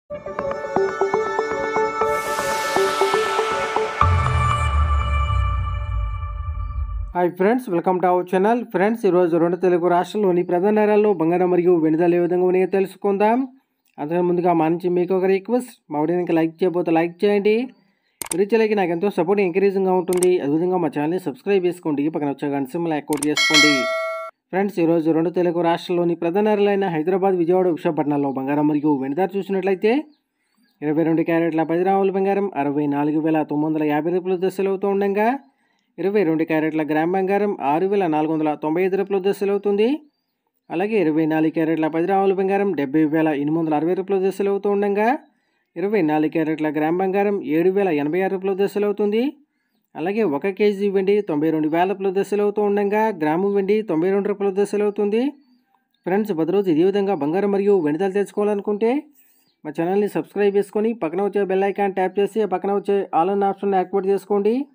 hi friends welcome to our channel friends ఈరోజు రెండు తెలుగు రాష్ట్రాల్లోని ప్రధాన నగరాల్లో బంగారం మరియు వెనుదల ఏ విధంగా ఉన్నాయో తెలుసుకుందాం అంతకన్నా ముందుగా మా నుంచి మీకు ఒక రిక్వెస్ట్ మా వీడియోకి లైక్ చేయబోతే లైక్ చేయండి రీచ్లకి నాకు ఎంతో సపోర్ట్ ఎంకరేజింగ్గా ఉంటుంది అదేవిధంగా మా ఛానల్ని సబ్స్క్రైబ్ చేసుకోండి పక్కన వచ్చే గంట సింబల్ యాక్టివేట్ చేసుకోండి ఫ్రెండ్స్ ఈరోజు రెండు తెలుగు రాష్ట్రాల్లోని ప్రధాన నగరాలైన హైదరాబాద్ విజయవాడ విశాఖపట్నంలో బంగారం మరియు వెనుదల చూసినట్లయితే ఇరవై రెండు క్యారెట్ల పది రాముల బంగారం అరవై నాలుగు వేల తొమ్మిది వందల యాభై రూపాయల దశలు అవుతూ ఉండగా ఇరవై రెండు క్యారెట్ల గ్రామ్ బంగారం ఆరు వేల నాలుగు వందల తొంభై ఐదు రూపాయల దశలు అవుతుంది అలాగే ఇరవై నాలుగు క్యారెట్ల పది రాముల బంగారం డెబ్బై వేల ఎనిమిది వందల అరవై రూపాయల దశలు అవుతూ ఉండగా ఇరవై నాలుగు క్యారెట్ల గ్రామ్ బంగారం ఏడు వేల ఎనభై ఆరు రూపాయల దశలు అవుతుంది అలాగే ఒక కేజీ వెండి తొంభై రెండు వేల రూపాయల దశలు అవుతూ ఉండగా గ్రాము వెండి తొంభై రెండు రూపాయల దశలు అవుతుంది ఫ్రెండ్స్ ప్రతిరోజు ఇదే విధంగా బంగారం మరియు వెనుదలు తెచ్చుకోవాలనుకుంటే మా ఛానల్ని సబ్స్క్రైబ్ చేసుకొని పక్కన వచ్చే బెల్ ఐకాన్ ట్యాప్ చేసి ఆ పక్కన వచ్చే ఆల్ అన్ ఆప్షన్ యాక్టివేట్ చేసుకోండి